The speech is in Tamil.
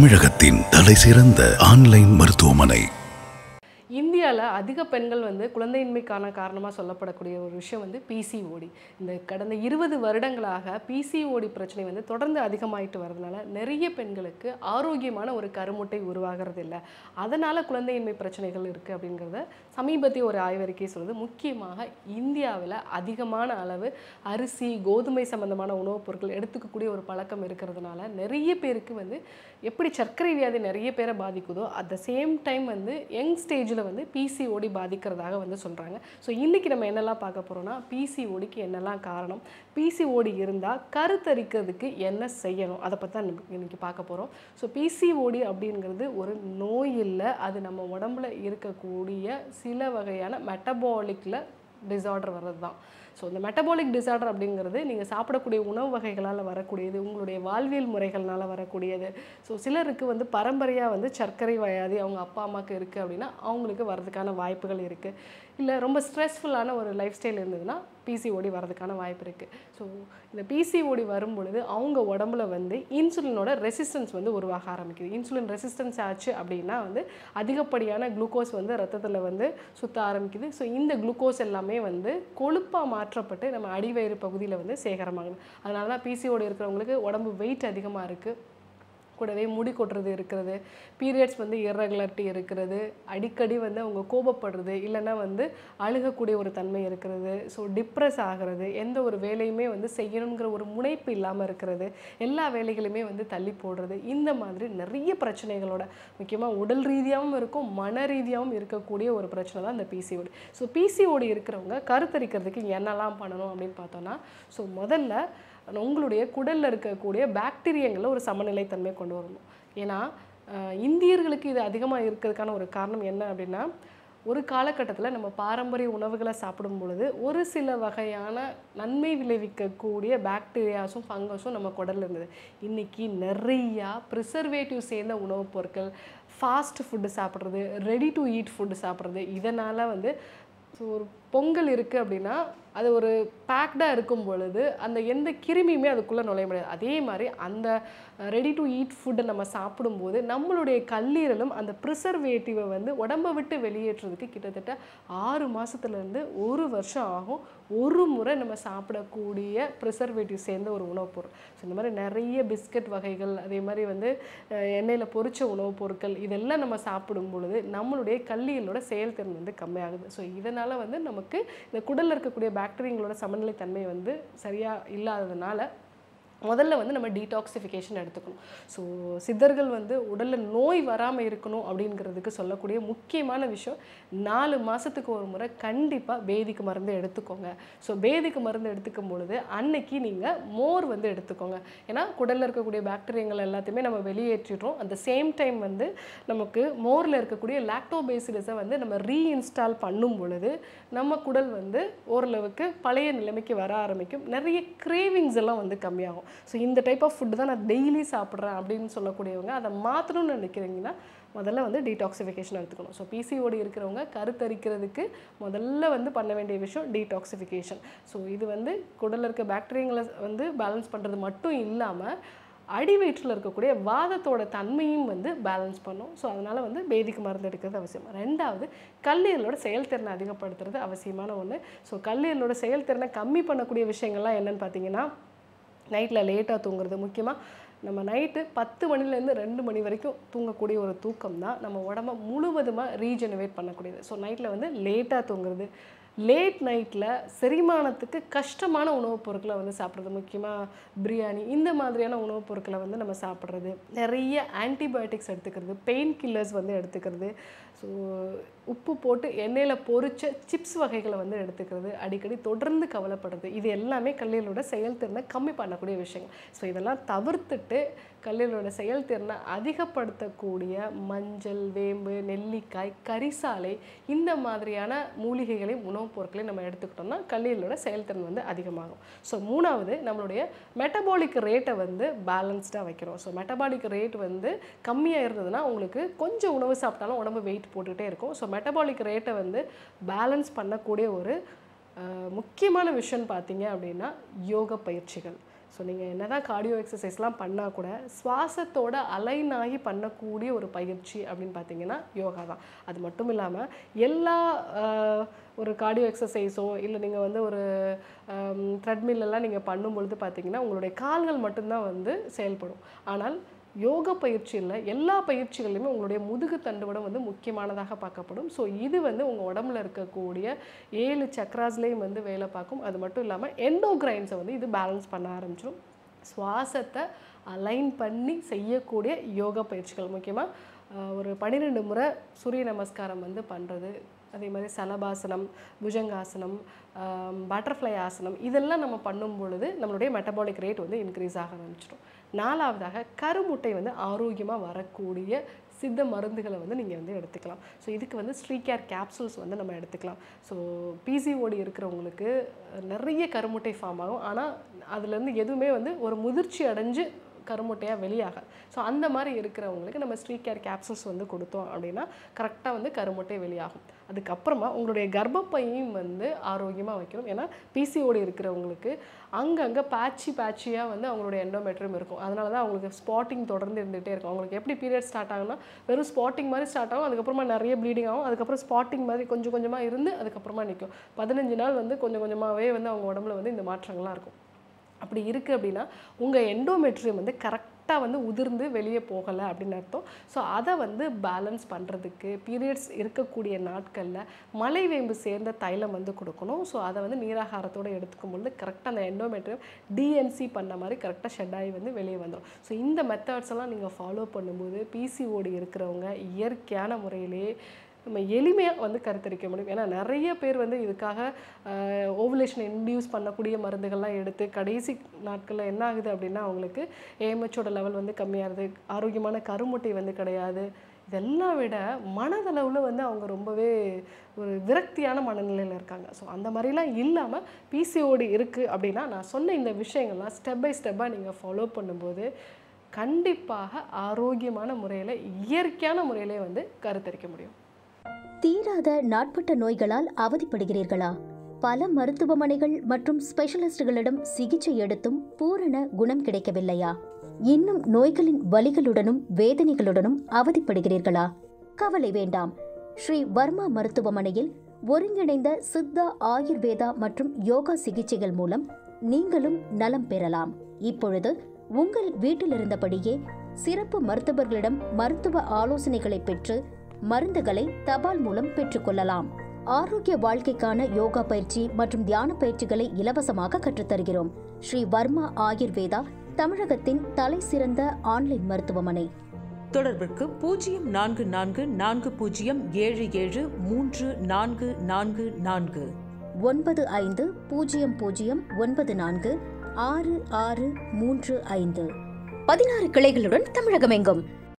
தமிழகத்தின் தலைசிறந்த ஆன்லைன் மருத்துவமனை இந்தியாவில் அதிக பெண்கள் வந்து குழந்தையின்மைக்கான காரணமாக சொல்லப்படக்கூடிய ஒரு விஷயம் வந்து பிசிஓடி இந்த கடந்த இருபது வருடங்களாக பிசிஓடி பிரச்சனை வந்து தொடர்ந்து அதிகமாயிட்டு வரதுனால நிறைய பெண்களுக்கு ஆரோக்கியமான ஒரு கருமுட்டை உருவாகிறது இல்லை அதனால் குழந்தையின்மை பிரச்சனைகள் இருக்குது அப்படிங்கிறத சமீபத்திய ஒரு ஆய்வறிக்கை சொல்லுது முக்கியமாக இந்தியாவில் அதிகமான அளவு அரிசி கோதுமை சம்பந்தமான உணவுப் பொருட்கள் எடுத்துக்கக்கூடிய ஒரு பழக்கம் இருக்கிறதுனால நிறைய பேருக்கு வந்து எப்படி சர்க்கரை வியாதி நிறைய பேரை பாதிக்குதோ அட் த சேம் டைம் வந்து யங் ஸ்டேஜில் வந்து பிசிஓடி பாதிக்கிறதாக வந்து சொல்கிறாங்க ஸோ இன்றைக்கி நம்ம என்னெல்லாம் பார்க்க போகிறோம்னா பிசிஓடிக்கு என்னெல்லாம் காரணம் பிசிஓடி இருந்தால் கருத்தரிக்கிறதுக்கு என்ன செய்யணும் அதை பற்றி தான் இன்றைக்கி பார்க்க போகிறோம் ஸோ பிசிஓடி அப்படிங்கிறது ஒரு நோய் இல்லை அது நம்ம உடம்புல இருக்கக்கூடிய சில வகையான மெட்டபாலிக்கில் டிசார்டர் வர்றது தான் ஸோ இந்த மெட்டபாலிக் டிசார்டர் அப்படிங்கிறது நீங்கள் சாப்பிடக்கூடிய உணவு வகைகளால் வரக்கூடியது உங்களுடைய வாழ்வியல் முறைகள்னால வரக்கூடியது ஸோ சிலருக்கு வந்து பரம்பரையாக வந்து சர்க்கரை வியாதி அவங்க அப்பா அம்மாவுக்கு இருக்குது அப்படின்னா அவங்களுக்கு வரதுக்கான வாய்ப்புகள் இருக்குது இல்லை ரொம்ப ஸ்ட்ரெஸ்ஃபுல்லான ஒரு லைஃப் ஸ்டைல் இருந்ததுன்னா பிசிஓடி வரதுக்கான வாய்ப்பு இருக்குது ஸோ இந்த பிசிஓடி வரும் பொழுது அவங்க உடம்புல வந்து இன்சுலினோட ரெசிஸ்டன்ஸ் வந்து உருவாக ஆரம்பிக்குது இன்சுலின் ரெசிஸ்டன்ஸ் ஆச்சு அப்படின்னா வந்து அதிகப்படியான குளுக்கோஸ் வந்து ரத்தத்தில் வந்து சுத்த ஆரம்பிக்குது ஸோ இந்த குளுக்கோஸ் எல்லாமே வந்து கொழுப்பாக மாற்றப்பட்டு நம்ம அடிவயிறு பகுதியில் வந்து சேகரமாகுது அதனால தான் பிசிஓடி இருக்கிறவங்களுக்கு உடம்பு வெயிட் அதிகமாக இருக்குது கூடவே முடி கொட்டுறது இருக்கிறது பீரியட்ஸ் வந்து irregularity இருக்கிறது அடிக்கடி வந்து அவங்க கோபப்படுறது இல்லைன்னா வந்து அழுகக்கூடிய ஒரு தன்மை இருக்கிறது ஸோ டிப்ரெஸ் ஆகிறது எந்த ஒரு வேலையுமே வந்து செய்யணுங்கிற ஒரு முனைப்பு இல்லாமல் இருக்கிறது எல்லா வேலைகளுமே வந்து தள்ளி போடுறது இந்த மாதிரி நிறைய பிரச்சனைகளோட முக்கியமாக உடல் ரீதியாகவும் இருக்கும் மன ரீதியாகவும் இருக்கக்கூடிய ஒரு பிரச்சனை தான் இந்த பிசிஓடி ஸோ பிசிஓடி இருக்கிறவங்க கருத்தரிக்கிறதுக்கு என்னெல்லாம் பண்ணணும் அப்படின்னு பார்த்தோன்னா ஸோ முதல்ல உங்களுடைய குடலில் இருக்கக்கூடிய பாக்டீரியங்களில் ஒரு சமநிலைத்தன்மை கொண்டு வரணும் ஏன்னா அஹ், இந்தியர்களுக்கு இது அதிகமாக இருக்கிறதுக்கான ஒரு காரணம் என்ன அப்படின்னா ஒரு காலகட்டத்தில் நம்ம பாரம்பரிய உணவுகளை சாப்பிடும் பொழுது ஒரு சில வகையான நன்மை விளைவிக்கக்கூடிய பாக்டீரியாஸும் ஃபங்கஸும் நம்ம குடல்ல இருந்தது இன்னைக்கு நிறையா ப்ரிசர்வேட்டிவ் சேர்ந்த உணவுப் பொருட்கள் ஃபாஸ்ட் ஃபுட்டு சாப்பிட்றது ரெடி டு ஈட் ஃபுட்டு சாப்பிட்றது இதனால் வந்து ஸோ ஒரு பொங்கல் இருக்குது அப்படின்னா அது ஒரு பேக்டாக இருக்கும் பொழுது அந்த எந்த கிருமியுமே அதுக்குள்ளே நுழைய முடியாது அதே மாதிரி அந்த ரெடி டு ஈட் ஃபுட்டை நம்ம சாப்பிடும்போது நம்மளுடைய கல்லீரலும் அந்த ப்ரிசர்வேட்டிவை வந்து உடம்பை விட்டு வெளியேற்றுறதுக்கு கிட்டத்தட்ட ஆறு மாதத்துலேருந்து ஒரு வருஷம் ஆகும் ஒரு முறை நம்ம சாப்பிடக்கூடிய ப்ரிசர்வேட்டிவ் சேர்ந்த ஒரு உணவுப் பொருள் ஸோ இந்த மாதிரி நிறைய பிஸ்கட் வகைகள் அதே மாதிரி வந்து அஹ், எண்ணெயில் பொரிச்ச உணவுப் பொருட்கள் இதெல்லாம் நம்ம சாப்பிடும் பொழுது நம்மளுடைய கல்லீரலோட செயல்திறன் வந்து கம்மியாகுது ஸோ இதனால் வந்து நமக்கு இந்த குடலில் இருக்கக்கூடிய பாக்டீரியங்களோட சமநிலைத்தன்மை வந்து சரியாக இல்லாததுனால முதல்ல வந்து நம்ம டீடாக்சிஃபிகேஷன் எடுத்துக்கணும் ஸோ சித்தர்கள் வந்து உடலில் நோய் வராமல் இருக்கணும் அப்படிங்கிறதுக்கு சொல்லக்கூடிய முக்கியமான விஷயம் நாலு மாதத்துக்கு ஒரு முறை கண்டிப்பாக பேதிக்கு மருந்து எடுத்துக்கோங்க ஸோ பேதிக்கு மருந்து எடுத்துக்கும் பொழுது அன்னைக்கு நீங்கள் மோர் வந்து எடுத்துக்கோங்க ஏன்னா குடலில் இருக்கக்கூடிய பாக்டீரியங்கள் எல்லாத்தையுமே நம்ம வெளியேற்றிடுறோம் அந்த சேம் டைம் வந்து நமக்கு மோரில் இருக்கக்கூடிய லாக்டோபேசிலஸை வந்து நம்ம ரீஇன்ஸ்டால் பண்ணும் பொழுது நம்ம குடல் வந்து ஓரளவுக்கு பழைய நிலைமைக்கு வர ஆரம்பிக்கும் நிறைய கிரேவிங்ஸ் எல்லாம் வந்து கம்மியாகும் ஸோ இந்த டைப் ஆஃப் ஃபுட்டு தான் நான் டெய்லி சாப்பிட்றேன் அப்படின்னு சொல்லக்கூடியவங்க அதை மாற்றணும்னு நினைக்கிறீங்கன்னா முதல்ல வந்து டீடாக்சிஃபிகேஷன் எடுத்துக்கணும் ஸோ பிசிஓடி இருக்கிறவங்க கருத்தரிக்கிறதுக்கு முதல்ல வந்து பண்ண வேண்டிய விஷயம் டீடாக்சிஃபிகேஷன் ஸோ இது வந்து குடலில் இருக்க பாக்டீரியங்களை வந்து பேலன்ஸ் பண்ணுறது மட்டும் இல்லாமல் அடி வயிற்றில் இருக்கக்கூடிய வாதத்தோட தன்மையும் வந்து பேலன்ஸ் பண்ணும் ஸோ அதனால் வந்து பேதிக்கு மருந்து எடுக்கிறது அவசியம் ரெண்டாவது கல்லீரலோட செயல்திறனை அதிகப்படுத்துறது அவசியமான ஒன்று ஸோ கல்லீரலோட செயல்திறனை கம்மி பண்ணக்கூடிய விஷயங்கள்லாம் என்னன்னு பார்த்தீங்கன்னா நைட்டில் லேட்டாக தூங்குறது முக்கியமாக நம்ம நைட்டு பத்து மணிலேருந்து ரெண்டு மணி வரைக்கும் தூங்கக்கூடிய ஒரு தூக்கம் தான் நம்ம உடம்ப முழுவதுமாக ரீஜெனரேட் பண்ணக்கூடியது ஸோ நைட்டில் வந்து லேட்டாக தூங்குறது லேட் நைட்டில் செரிமானத்துக்கு கஷ்டமான உணவுப் பொருட்களை வந்து சாப்பிட்றது முக்கியமாக பிரியாணி இந்த மாதிரியான உணவுப் பொருட்களை வந்து நம்ம சாப்பிட்றது நிறைய ஆன்டிபயோட்டிக்ஸ் எடுத்துக்கிறது பெயின் கில்லர்ஸ் வந்து எடுத்துக்கிறது ஸோ உப்பு போட்டு எண்ணெயில் பொரிச்ச சிப்ஸ் வகைகளை வந்து எடுத்துக்கிறது அடிக்கடி தொடர்ந்து கவலைப்படுறது இது எல்லாமே கல்லீரலோட செயல்திறனை கம்மி பண்ணக்கூடிய விஷயங்கள் ஸோ இதெல்லாம் தவிர்த்துட்டு கல்லீரலோட செயல்திறனை அதிகப்படுத்தக்கூடிய மஞ்சள் வேம்பு நெல்லிக்காய் கரிசாலை இந்த மாதிரியான மூலிகைகளையும் உணவுப் பொருட்களையும் நம்ம எடுத்துக்கிட்டோம்னா கல்லீரலோட செயல்திறன் வந்து அதிகமாகும் ஸோ மூணாவது நம்மளுடைய மெட்டபாலிக் ரேட்டை வந்து பேலன்ஸ்டாக வைக்கிறோம் ஸோ மெட்டபாலிக் ரேட் வந்து கம்மியாக இருந்ததுன்னா உங்களுக்கு கொஞ்சம் உணவு சாப்பிட்டாலும் உடம்பு வெயிட் போட்டுகிட்டே இருக்கும் ஸோ மெட்டபாலிக் ரேட்டை வந்து பேலன்ஸ் பண்ணக்கூடிய ஒரு அஹ், முக்கியமான விஷயம்னு பார்த்தீங்க அப்படின்னா யோக பயிற்சிகள் ஸோ நீங்கள் என்ன தான் கார்டியோ எக்ஸசைஸ்லாம் பண்ணால் கூட சுவாசத்தோட அலைன் ஆகி பண்ணக்கூடிய ஒரு பயிற்சி அப்படின்னு பார்த்தீங்கன்னா யோகா தான் அது மட்டும் இல்லாமல் எல்லா ஆஹ், ஒரு கார்டியோ எக்ஸசைஸோ இல்லை நீங்கள் வந்து ஒரு த்ரெட்மில்லாம் நீங்கள் பண்ணும் பொழுது பார்த்தீங்கன்னா உங்களுடைய கால்கள் மட்டும்தான் வந்து செயல்படும் ஆனால் யோக பயிற்சியில் எல்லா பயிற்சிகளிலுமே உங்களுடைய முதுகு தண்டுவடம் வந்து முக்கியமானதாக பார்க்கப்படும் ஸோ இது வந்து உங்கள் உடம்புல இருக்கக்கூடிய ஏழு சக்ராஸ்லேயும் வந்து வேலை பார்க்கும் அது மட்டும் இல்லாமல் எண்டோகிரைன்ஸை வந்து இது பேலன்ஸ் பண்ண ஆரம்பிச்சிடும் சுவாசத்தை அலைன் பண்ணி செய்யக்கூடிய யோகா பயிற்சிகள் முக்கியமாக ஒரு பன்னிரெண்டு முறை சூரிய நமஸ்காரம் வந்து பண்ணுறது அதே மாதிரி சலபாசனம் புஜங்காசனம் பட்டர்ஃப்ளை ஆசனம் இதெல்லாம் நம்ம பண்ணும் பொழுது நம்மளுடைய மெட்டபாலிக் ரேட் வந்து இன்க்ரீஸ் ஆக ஆரம்பிச்சிடும் நாலாவதாக கருமுட்டை வந்து ஆரோக்கியமாக வரக்கூடிய சித்த மருந்துகளை வந்து நீங்கள் வந்து எடுத்துக்கலாம் ஸோ இதுக்கு வந்து ஸ்ரீகேர் கேப்சூல்ஸ் வந்து நம்ம எடுத்துக்கலாம் ஸோ பிசிஓடி இருக்கிறவங்களுக்கு நிறைய கருமுட்டை ஃபார்ம் ஆகும் ஆனால் அதுலேருந்து எதுவுமே வந்து ஒரு முதிர்ச்சி அடைஞ்சு கருமுட்டையாக வெளியாகாது ஸோ அந்த மாதிரி இருக்கிறவங்களுக்கு நம்ம ஸ்ட்ரீ கேர் கேப்சூல்ஸ் வந்து கொடுத்தோம் அப்படின்னா கரெக்டாக வந்து கருமுட்டை வெளியாகும் அதுக்கப்புறமா உங்களுடைய கர்ப்பப்பையும் வந்து ஆரோக்கியமாக வைக்கணும் ஏன்னா பிசிஓடி இருக்கிறவங்களுக்கு அங்கங்கே பேட்சி பேட்சியாக வந்து அவங்களுடைய எண்டோமெட்ரியம் இருக்கும் அதனால தான் அவங்களுக்கு ஸ்பாட்டிங் தொடர்ந்து இருந்துகிட்டே இருக்கும் அவங்களுக்கு எப்படி பீரியட் ஸ்டார்ட் ஆகும்னா வெறும் ஸ்பாட்டிங் மாதிரி ஸ்டார்ட் ஆகும் அதுக்கப்புறமா நிறைய ப்ளீடிங் ஆகும் அதுக்கப்புறம் ஸ்பாட்டிங் மாதிரி கொஞ்சம் கொஞ்சமாக இருந்து அதுக்கப்புறமா நிற்கும் பதினஞ்சு நாள் வந்து கொஞ்சம் கொஞ்சமாகவே வந்து அவங்க உடம்புல வந்து இந்த மாற்றங்கள்லாம் இருக்கும் அப்படி இருக்குது அப்படின்னா உங்கள் எண்டோமெட்ரியம் வந்து கரெக்டாக வந்து உதிர்ந்து வெளியே போகலை அப்படின்னு அர்த்தம் ஸோ அதை வந்து பேலன்ஸ் பண்ணுறதுக்கு பீரியட்ஸ் இருக்கக்கூடிய நாட்களில் மலைவேம்பு சேர்ந்த தைலம் வந்து கொடுக்கணும் ஸோ அதை வந்து நீராகாரத்தோடு எடுத்துக்கும் பொழுது கரெக்டாக அந்த எண்டோமெட்ரியம் டிஎன்சி பண்ண மாதிரி கரெக்டாக ஷெட் ஆகி வந்து வெளியே வந்துடும் ஸோ இந்த மெத்தட்ஸ் எல்லாம் நீங்கள் ஃபாலோ பண்ணும்போது பிசிஓடி இருக்கிறவங்க இயற்கையான முறையிலேயே நம்ம எளிமையாக வந்து கருத்தரிக்க முடியும் ஏன்னா நிறைய பேர் வந்து இதுக்காக ஓவுலேஷன் இன்டியூஸ் பண்ணக்கூடிய மருந்துகள்லாம் எடுத்து கடைசி நாட்களில் என்ன ஆகுது அப்படின்னா அவங்களுக்கு ஏஎம்ஹெச்சோட லெவல் வந்து கம்மியாகுது ஆரோக்கியமான கருமுட்டை வந்து கிடையாது இதெல்லாம் விட மனதளவில் வந்து அவங்க ரொம்பவே ஒரு விரக்தியான மனநிலையில் இருக்காங்க ஸோ அந்த மாதிரிலாம் இல்லாமல் பிசிஓடி இருக்குது அப்படின்னா நான் சொன்ன இந்த விஷயங்கள்லாம் ஸ்டெப் பை ஸ்டெப்பாக நீங்கள் ஃபாலோ பண்ணும்போது கண்டிப்பாக ஆரோக்கியமான முறையில் இயற்கையான முறையிலே வந்து கருத்தரிக்க முடியும் தீராத நாட்பட்ட நோய்களால் அவதிப்படுகிறீர்களா பல மருத்துவமனைகள் மற்றும் ஸ்பெஷலிஸ்டுகளிடம் சிகிச்சை எடுத்தும் பூரண குணம் கிடைக்கவில்லையா இன்னும் நோய்களின் வலிகளுடனும் வேதனைகளுடனும் அவதிப்படுகிறீர்களா கவலை வேண்டாம் ஸ்ரீ வர்மா மருத்துவமனையில் ஒருங்கிணைந்த சித்தா ஆயுர்வேதா மற்றும் யோகா சிகிச்சைகள் மூலம் நீங்களும் நலம் பெறலாம் இப்பொழுது உங்கள் வீட்டிலிருந்தபடியே சிறப்பு மருத்துவர்களிடம் மருத்துவ ஆலோசனைகளை பெற்று மருந்துகளை தபால் மூலம் பெற்றுக்கொள்ளலாம் ஆரோக்கிய வாழ்க்கைக்கான யோகா பயிற்சி மற்றும் தியான பயிற்சிகளை இலவசமாக கற்றுத்தருகிறோம் ஸ்ரீ வர்மா ஆயுர்வேதா தமிழகத்தின் தலை சிறந்த ஆன்லைன் மருத்துவமனை தொடர்பிற்கு பூஜ்ஜியம் நான்கு நான்கு நான்கு பூஜ்ஜியம் ஏழு ஏழு மூன்று நான்கு நான்கு நான்கு ஒன்பது ஐந்து பூஜ்ஜியம் பூஜ்ஜியம் ஒன்பது நான்கு ஆறு ஆறு மூன்று ஐந்து பதினாறு கிளைகளுடன் தமிழகமெங்கும்